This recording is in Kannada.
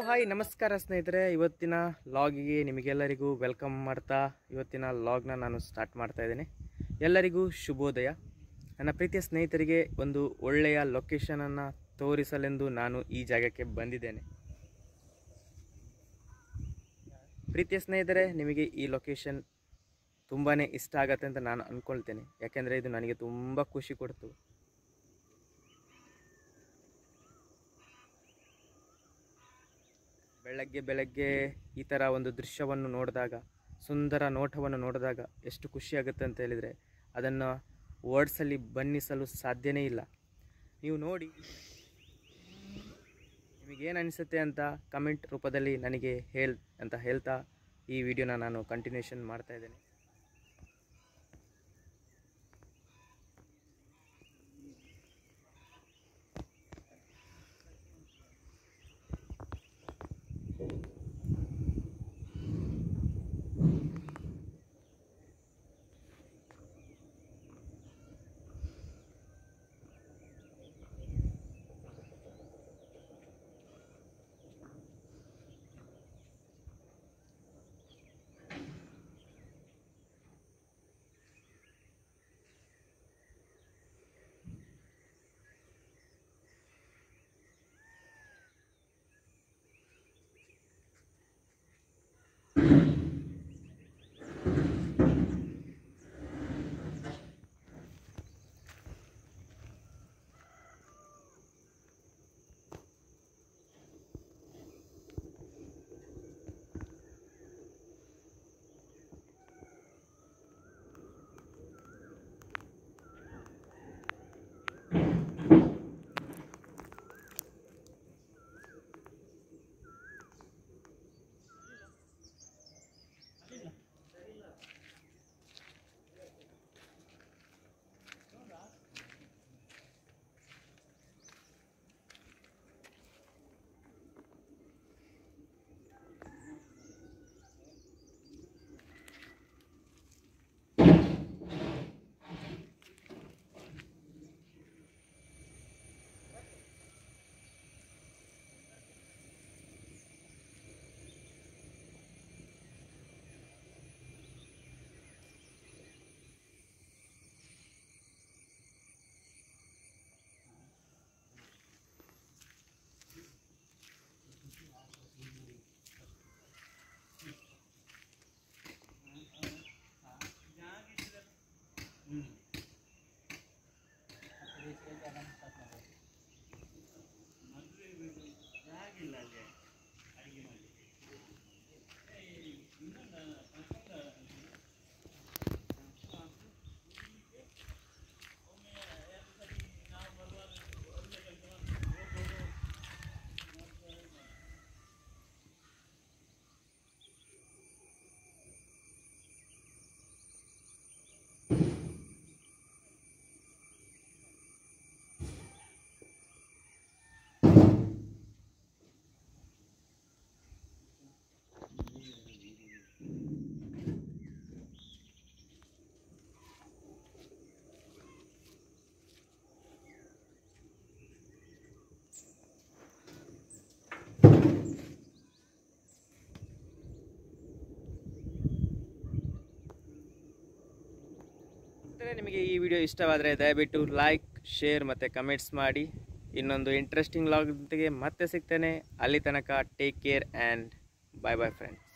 ಹಾಯ್ ನಮಸ್ಕಾರ ಸ್ನೇಹಿತರೆ ಇವತ್ತಿನ ಲಾಗಿಗೆ ನಿಮಗೆಲ್ಲರಿಗೂ ವೆಲ್ಕಮ್ ಮಾಡ್ತಾ ಇವತ್ತಿನ ಲಾಗ್ನ ನಾನು ಸ್ಟಾರ್ಟ್ ಮಾಡ್ತಾ ಇದ್ದೇನೆ ಎಲ್ಲರಿಗೂ ಶುಭೋದಯ ನನ್ನ ಪ್ರೀತಿಯ ಸ್ನೇಹಿತರಿಗೆ ಒಂದು ಒಳ್ಳೆಯ ಲೊಕೇಶನನ್ನು ತೋರಿಸಲೆಂದು ನಾನು ಈ ಜಾಗಕ್ಕೆ ಬಂದಿದ್ದೇನೆ ಪ್ರೀತಿಯ ಸ್ನೇಹಿತರೆ ನಿಮಗೆ ಈ ಲೊಕೇಶನ್ ತುಂಬಾ ಇಷ್ಟ ಆಗತ್ತೆ ಅಂತ ನಾನು ಅಂದ್ಕೊಳ್ತೇನೆ ಯಾಕೆಂದರೆ ಇದು ನನಗೆ ತುಂಬ ಖುಷಿ ಕೊಡ್ತು ಬೆಳಗ್ಗೆ ಬೆಳಗ್ಗೆ ಈ ಥರ ಒಂದು ದೃಶ್ಯವನ್ನು ನೋಡಿದಾಗ ಸುಂದರ ನೋಟವನ್ನು ನೋಡಿದಾಗ ಎಷ್ಟು ಖುಷಿಯಾಗುತ್ತೆ ಅಂತ ಹೇಳಿದರೆ ಅದನ್ನು ವರ್ಡ್ಸಲ್ಲಿ ಬಣ್ಣಿಸಲು ಸಾಧ್ಯನೇ ಇಲ್ಲ ನೀವು ನೋಡಿ ನಿಮಗೇನು ಅನಿಸುತ್ತೆ ಅಂತ ಕಮೆಂಟ್ ರೂಪದಲ್ಲಿ ನನಗೆ ಹೇಳ್ ಅಂತ ಹೇಳ್ತಾ ಈ ವಿಡಿಯೋನ ನಾನು ಕಂಟಿನ್ಯೂಷನ್ ಮಾಡ್ತಾ ಇದ್ದೇನೆ ಸ್ನೇಹಿತರೆ, ನಿಮಗೆ ಈ ವಿಡಿಯೋ ಇಷ್ಟವಾದರೆ ದಯವಿಟ್ಟು ಲೈಕ್ ಶೇರ್ ಮತ್ತು ಕಮೆಂಟ್ಸ್ ಮಾಡಿ ಇನ್ನೊಂದು ಇಂಟ್ರೆಸ್ಟಿಂಗ್ ಲಾಗ್ನೊಂದಿಗೆ ಮತ್ತೆ ಸಿಗ್ತೇನೆ ಅಲ್ಲಿ ತನಕ take care and bye bye friends